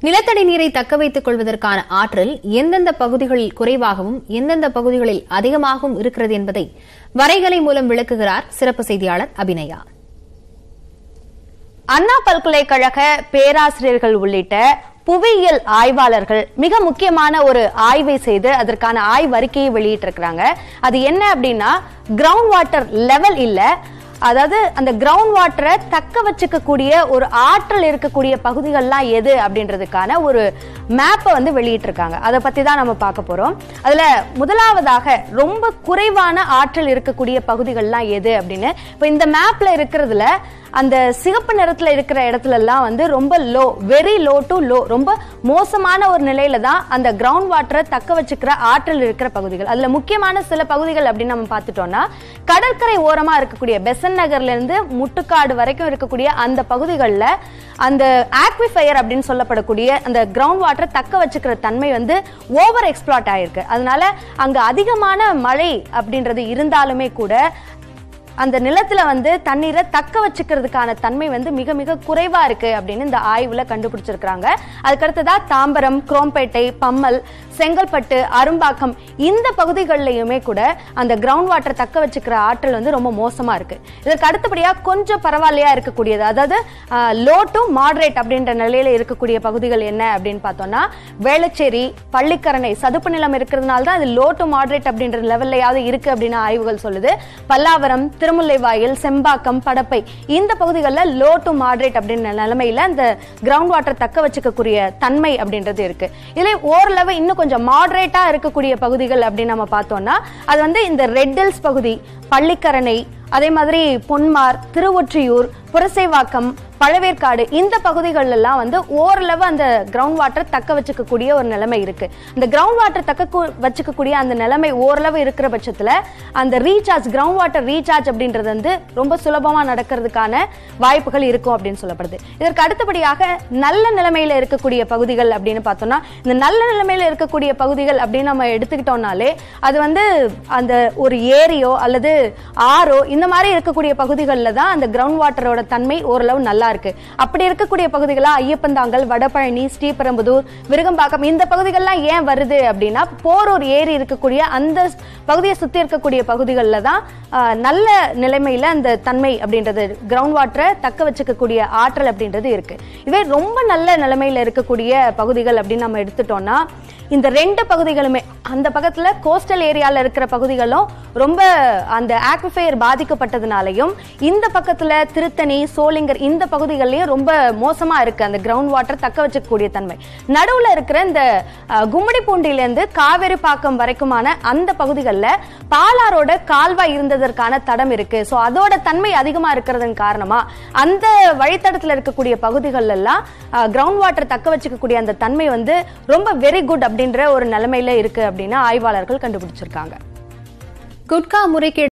நிலத்தடி நீரை தக்க வைத்துக் கொள்வதற்கான ஆற்றல் எந்தெந்த பகுதிகளில் குறைவாகவும் எந்தெந்த பகுதிகளில் அதிகமாகவும் இருக்கிறது என்பதை வரைகலை மூலம் விளக்குகிறார் சிறப்பு செய்தியாளர் அபிநயா அண்ணா பல்கலைக்கழக பேராசிரியர்கள் உள்ளிட்ட புவியியல் ஆய்வாளர்கள் மிக முக்கியமான ஒரு ஆய்வை செய்து அதற்கான ஆய்வறிக்கையை வெளியிட்டிருக்கிறாங்க அது என்ன அப்படின்னா கிரவுண்ட் வாட்டர் லெவல் இல்ல அதாவது அந்த கிரவுண்ட் வாட்டரை தக்க வச்சுக்கக்கூடிய ஒரு ஆற்றல் இருக்கக்கூடிய பகுதிகள்லாம் எது அப்படின்றதுக்கான ஒரு மேப்பை வந்து வெளியிட்டிருக்காங்க அதை பத்தி தான் நம்ம பார்க்க போறோம் அதுல முதலாவதாக ரொம்ப குறைவான ஆற்றல் இருக்கக்கூடிய பகுதிகள்லாம் எது அப்படின்னு இப்போ இந்த மேப்ல இருக்கிறதுல அந்த சிகப்பு நிறத்துல இருக்கிற இடத்துல எல்லாம் வந்து ரொம்ப low very low too low ரொம்ப மோசமான ஒரு நிலையில தான் அந்த கிரவுண்ட் வாட்டரை தக்க வச்சுக்கிற ஆற்றல் இருக்கிற பகுதிகள் அதுல முக்கியமான சில பகுதிகள் அப்படின்னு நம்ம பார்த்துட்டோம்னா கடற்கரை ஓரமா இருக்கக்கூடிய பெசன் நகர்ல இருந்து முட்டுக்காடு வரைக்கும் இருக்கக்கூடிய அந்த பகுதிகளில் அந்த ஆக்விஃபயர் அப்படின்னு சொல்லப்படக்கூடிய அந்த கிரவுண்ட் வாட்டரை தக்க வச்சுக்கிற தன்மை வந்து ஓவர் எக்ஸ்ப்ளாட் ஆயிருக்கு அதனால அங்க அதிகமான மழை அப்படின்றது இருந்தாலுமே கூட அந்த நிலத்துல வந்து தண்ணீரை தக்க வச்சுக்கிறதுக்கான தன்மை வந்து மிக மிக குறைவா இருக்கு அப்படின்னு இந்த ஆய்வுல கண்டுபிடிச்சிருக்காங்க அதுக்கடுத்ததா தாம்பரம் குரோம்பேட்டை பம்மல் செங்கல்பட்டு அரும்பாக்கம் இந்த பகுதிகளிலையுமே கூட அந்த கிரவுண்ட் வாட்டர் தக்க வச்சுக்கிற ஆற்றல் வந்து ரொம்ப மோசமா இருக்கு இதற்கு அடுத்தபடியா கொஞ்சம் பரவாயில்லையா இருக்கக்கூடியது அதாவது லோ டு மாடரேட் அப்படின்ற நிலையில இருக்கக்கூடிய பகுதிகள் என்ன அப்படின்னு பார்த்தோம்னா வேளச்சேரி பள்ளிக்கரணை சதுப்பு நிலம் இருக்கிறதுனால தான் அது லோ டு மாடரேட் அப்படின்ற லெவல்லையாவது இருக்கு அப்படின்னு ஆய்வுகள் சொல்லுது பல்லாவரம் திருமுல்லைவாயில் செம்பாக்கம் படப்பை இந்த பகுதிகளில் லோ டு மாடரேட் அப்படின்ற நிலைமையில அந்த கிரவுண்ட் வாட்டர் தக்க வச்சுக்கக்கூடிய தன்மை அப்படின்றது இருக்கு இதுல ஓரளவு இன்னும் கொஞ்சம் மாடரேட்டா இருக்கக்கூடிய பகுதிகள் அப்படின்னு நம்ம பார்த்தோம்னா அது வந்து இந்த ரெட்டில்ஸ் பகுதி பள்ளிக்கரணை அதே மாதிரி பொன்மார் திருவொற்றியூர் புரசைவாக்கம் பழவேற்காடு இந்த பகுதிகள் எல்லாம் வந்து ஓரளவு அந்த கிரவுண்ட் வாட்டர் தக்க வச்சுக்கக்கூடிய ஒரு நிலைமை இருக்கு இந்த கிரவுண்ட் வாட்டர் தக்க கு- வச்சுக்கக்கூடிய அந்த நிலைமை ஓரளவு இருக்கிற பட்சத்துல அந்த ரீசார்ஜ் கிரவுண்ட் வாட்டர் ரீசார்ஜ் அப்படின்றது வந்து ரொம்ப சுலபமா நடக்கிறதுக்கான வாய்ப்புகள் இருக்கும் அப்படின்னு சொல்லப்படுது இதற்கு அடுத்தபடியாக நல்ல நிலைமையில இருக்கக்கூடிய பகுதிகள் அப்படின்னு பார்த்தோம்னா இந்த நல்ல நிலைமையில இருக்கக்கூடிய பகுதிகள் அப்படின்னு நம்ம எடுத்துக்கிட்டோம்னாலே அது வந்து அந்த ஒரு ஏரியோ அல்லது ஆறோ இந்த மாதிரி இருக்கக்கூடிய பகுதிகளில் தான் அந்த கிரவுண்ட் வாட்டரோட தன்மை ஓரளவு நல்லா இருக்கு அப்படி இருக்கக்கூடிய பகுதிகளா ஐயப்பந்தாங்கல் வடபழனி ஸ்ரீபெரும்புதூர் விருகம்பாக்கம் இந்த பகுதிகள்லாம் ஏன் வருது அப்படின்னா போரூர் ஏரி இருக்கக்கூடிய அந்த பகுதியை சுத்தி இருக்கக்கூடிய பகுதிகளில் தான் ஆஹ், நல்ல நிலைமையில அந்த தன்மை அப்படின்றது கிரவுண்ட் வாட்டரை தக்க வச்சுக்கக்கூடிய ஆற்றல் அப்படின்றது இருக்கு இதுவே ரொம்ப நல்ல நிலைமையில இருக்கக்கூடிய பகுதிகள் அப்படின்னு நம்ம எடுத்துட்டோம்னா இந்த ரெண்டு பகுதிகளுமே அந்த பக்கத்துல கோஸ்டல் ஏரியால இருக்கிற பகுதிகளும் ரொம்ப அந்த ஆக்விஃபயர் பாதிக்கப்பட்டதுனாலையும் இந்த பக்கத்துல திருத்தணி சோளிங்கர் இந்த பகுதிகள்லயும் ரொம்ப மோசமா இருக்கு அந்த கிரவுண்ட் வாட்டர் தக்க வச்சுக்கக்கூடிய தன்மை நடுவுல இருக்கிற இந்த அஹ், கும்மிடிப்பூண்டில இருந்து காவேரி பாக்கம் வரைக்குமான அந்த பகுதிகளில் பாலாரோட கால்வாய் இருந்ததற்கான தடம் இருக்கு ஸோ அதோட தன்மை அதிகமா இருக்கிறதன் காரணமா அந்த வழித்தடத்துல இருக்கக்கூடிய பகுதிகள் எல்லாம் கிரவுண்ட் வாட்டர் தக்க வச்சுக்கக்கூடிய அந்த தன்மை வந்து ரொம்ப வெரி குட் அப்படின்ற ஒரு நிலைமையில இருக்கு அப்படின்னு ஆய்வாளர்கள் கண்டுபிடிச்சிருக்காங்க குட்கா முறைகேடு